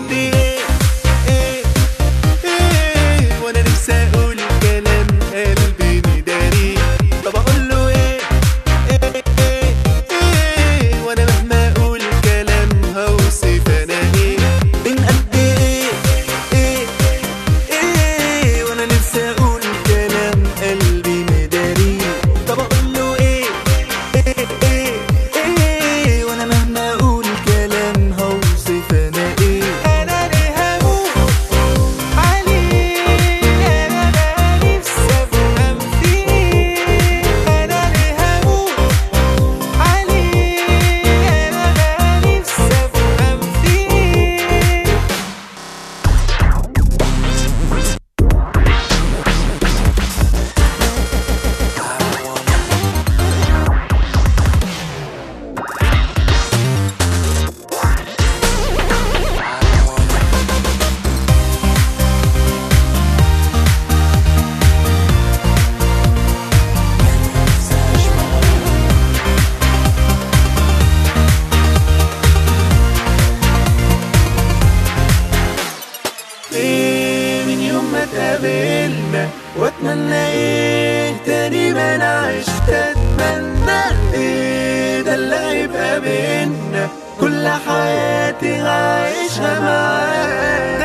قد ايه ايه ايه وانا نفسي اقول كلام قلبي مداري طب اقول له ايه ايه ايه ايه وانا مهما اقول كلام هوصف انا ايه من قد ايه ايه ايه وانا نفسي اقول كلام قلبي مداري طب اقول له ايه ايه ايه ايه وانا مهما اقول كلام هوصف انا ايه انا ليه هموت عليه انا نفسي افهم فيه انا ليه هموت عليه انا نفسي افهم فيه ايه من يوم ما اتقابلنا واتمنى ايه تاني ما انا عشت اتمنى ايه ده اللي هيبقى بينا كل حياتي هعيشها معاك